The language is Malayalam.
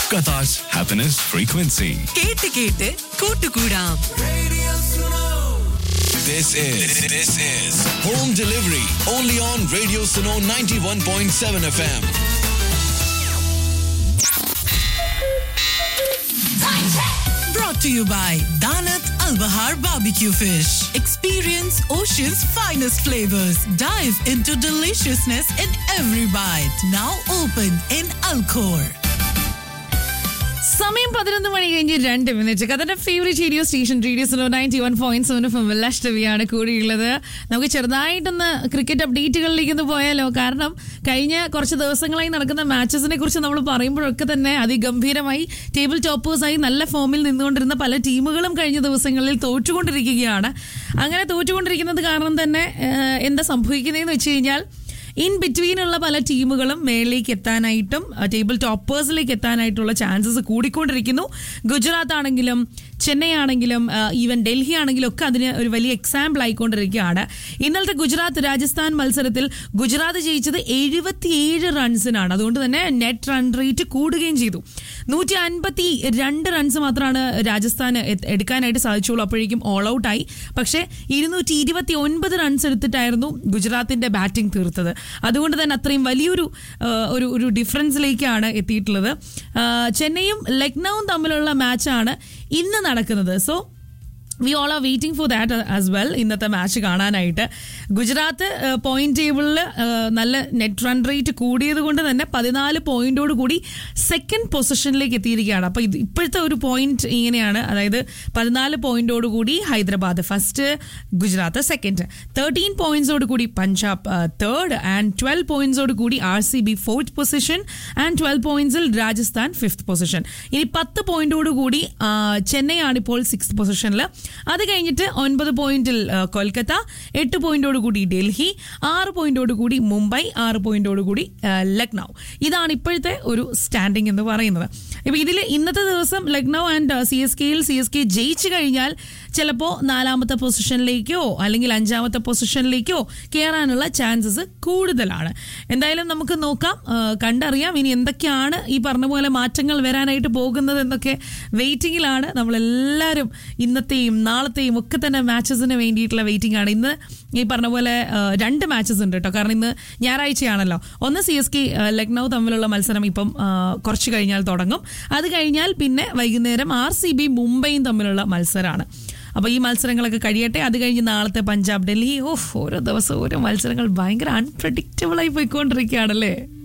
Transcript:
Qatar's happiness frequency. കേട്ട് കേട്ട് കൂട്ടുകൂടാം This is this is home delivery only on Radio Suno 91.7 FM. Brought to you by Danat Al Bahar Barbecue Fish. Experience ocean's finest flavors. Dive into deliciousness in every bite. Now open in Alcor. സമയം പതിനൊന്ന് മണി കഴിഞ്ഞ് രണ്ട് മിനിറ്റ് കഥന്റെ ഫേവറേറ്റ് റേഡിയോ സ്റ്റേഷൻ റേഡിയോ സലോ ninety one point seven F വിലാഷ് ടവിയാണ് കൂടിയുള്ളത് നമുക്ക് ചെറുതായിട്ടൊന്ന് ക്രിക്കറ്റ് അപ്ഡേറ്റുകളിലേക്ക് ഒന്ന് പോയാലോ കാരണം കഴിഞ്ഞ കുറച്ച് ദിവസങ്ങളായി നടക്കുന്ന മാച്ചസിനെ കുറിച്ച് നമ്മൾ പറയുമ്പോഴൊക്കെ തന്നെ അതിഗംഭീരമായി ടേബിൾ ടോപ്പേഴ്സായി നല്ല ഫോമിൽ നിന്നുകൊണ്ടിരുന്ന പല ടീമുകളും കഴിഞ്ഞ ദിവസങ്ങളിൽ തോറ്റുകൊണ്ടിരിക്കുകയാണ് അങ്ങനെ തോറ്റുകൊണ്ടിരിക്കുന്നത് കാരണം തന്നെ ഏഹ്, എന്താ സംഭവിക്കുന്നതെന്ന് വെച്ച് കഴിഞ്ഞാൽ ഇൻ ബിറ്റ്വീനുള്ള പല ടീമുകളും മേളിലേക്ക് എത്താനായിട്ടും ടേബിൾ ടോപ്പേഴ്സിലേക്ക് എത്താനായിട്ടുള്ള ചാൻസസ് കൂടിക്കൊണ്ടിരിക്കുന്നു ഗുജറാത്ത് ആണെങ്കിലും ചെന്നൈ ആണെങ്കിലും ഈവൻ ഡൽഹി ആണെങ്കിലും ഒക്കെ അതിന് ഒരു വലിയ എക്സാമ്പിൾ ആയിക്കൊണ്ടിരിക്കുകയാണ് ഇന്നലത്തെ ഗുജറാത്ത് രാജസ്ഥാൻ മത്സരത്തിൽ ഗുജറാത്ത് ജയിച്ചത് എഴുപത്തിയേഴ് റൺസിനാണ് അതുകൊണ്ട് തന്നെ നെറ്റ് റൺ റേറ്റ് കൂടുകയും ചെയ്തു നൂറ്റി അൻപത്തി രണ്ട് റൺസ് മാത്രമാണ് രാജസ്ഥാന് എ- എടുക്കാനായിട്ട് സാധിച്ചുള്ളൂ അപ്പോഴേക്കും ഓൾ ഔട്ടായി പക്ഷേ ഇരുന്നൂറ്റി ഇരുപത്തി ഒൻപത് റൺസ് എടുത്തിട്ടായിരുന്നു ഗുജറാത്തിന്റെ ബാറ്റിംഗ് തീർത്തത് അതുകൊണ്ട് തന്നെ അത്രയും വലിയൊരു ആ, ഒരു ഒരു ഡിഫറൻസിലേക്കാണ് എത്തിയിട്ടുള്ളത് ആ, ചെന്നൈയും ലക്നൌവും തമ്മിലുള്ള മാച്ചാണ് ഇന്ന് നടക്കുന്നത് so we all are waiting for that as well ഇന്നത്തെ മാച്ച് കാണാനായിട്ട് ഗുജറാത്ത് പോയിന്റ് ടേബിളിൽ നല്ല നെറ്റ് റൺ റേറ്റ് കൂടിയത് കൊണ്ട് തന്നെ പതിനാല് പോയിന്റോട് കൂടി സെക്കൻഡ് പൊസിഷനിലേക്ക് എത്തിയിരിക്കുകയാണ് അപ്പോൾ ഇത് ഇപ്പോഴത്തെ ഒരു പോയിന്റ് ഇങ്ങനെയാണ് അതായത് പതിനാല് പോയിന്റോട് കൂടി Hyderabad first Gujarat second thirteen പോയിന്റ്സോട് കൂടി പഞ്ചാബ് തേർഡ് ആൻഡ് ട്വൽവ് പോയിന്റ്സോട് കൂടി R C B fourth position and twelve പോയിന്റ്സിൽ രാജസ്ഥാൻ ഫിഫ്ത്ത് പൊസിഷൻ ഇനി പത്ത് പോയിന്റോട് കൂടി ആ, ചെന്നൈ ആണ് ഇപ്പോൾ സിക്സ് പൊസിഷനിൽ അത് കഴിഞ്ഞിട്ട് ഒൻപത് പോയിന്റിൽ ആ, കൊൽക്കത്ത എട്ട് പോയിന്റോട് കൂടി ഡൽഹി ആറ് പോയിന്റോട് കൂടി മുംബൈ ആറ് പോയിന്റോട് കൂടി ആ, ലക്നൗ ഇതാണ് ഇപ്പോഴത്തെ ഒരു സ്റ്റാൻഡിംഗ് എന്ന് പറയുന്നത് ഇപ്പൊ ഇതിൽ ഇന്നത്തെ ദിവസം ലക്നൗ ആൻഡ് സി എസ് കെയിൽ സി എസ് കെ ജയിച്ചു കഴിഞ്ഞാൽ ചിലപ്പോൾ നാലാമത്തെ പൊസിഷനിലേക്കോ അല്ലെങ്കിൽ അഞ്ചാമത്തെ പൊസിഷനിലേക്കോ കയറാനുള്ള ചാൻസസ് കൂടുതലാണ് എന്തായാലും നമുക്ക് നോക്കാം ആ, കണ്ടറിയാം ഇനി എന്തൊക്കെയാണ് ഈ പറഞ്ഞ പോലെ മാറ്റങ്ങൾ വരാനായിട്ട് പോകുന്നത് എന്നൊക്കെ വെയിറ്റിംഗിലാണ് നമ്മളെല്ലാവരും ഇന്നത്തെയും നാളത്തെയും ഒക്കെ തന്നെ മാച്ചസിന് വേണ്ടിയിട്ടുള്ള വെയിറ്റിംഗ് ആണ് ഇന്ന് ഈ പറഞ്ഞ പോലെ ആ, രണ്ട് മാച്ചസ് ഉണ്ട് കേട്ടോ കാരണം ഇന്ന് ഞായറാഴ്ചയാണല്ലോ ഒന്ന് സി എസ് കെ ലക്നൗ തമ്മിലുള്ള മത്സരം ഇപ്പം ആ, കുറച്ച് കഴിഞ്ഞാൽ തുടങ്ങും അത് കഴിഞ്ഞാൽ പിന്നെ വൈകുന്നേരം ആർ സി ബി മുംബൈയും തമ്മിലുള്ള മത്സരമാണ് അപ്പോൾ ഈ മത്സരങ്ങളൊക്കെ കഴിയട്ടെ അത് കഴിഞ്ഞ് നാളത്തെ പഞ്ചാബ് ഡൽഹി ഓഫ് ഓരോ ദിവസവും ഓരോ മത്സരങ്ങൾ ഭയങ്കര അൺപ്രഡിക്റ്റബിൾ ആയി പോയിക്കൊണ്ടിരിക്കുകയാണല്ലേ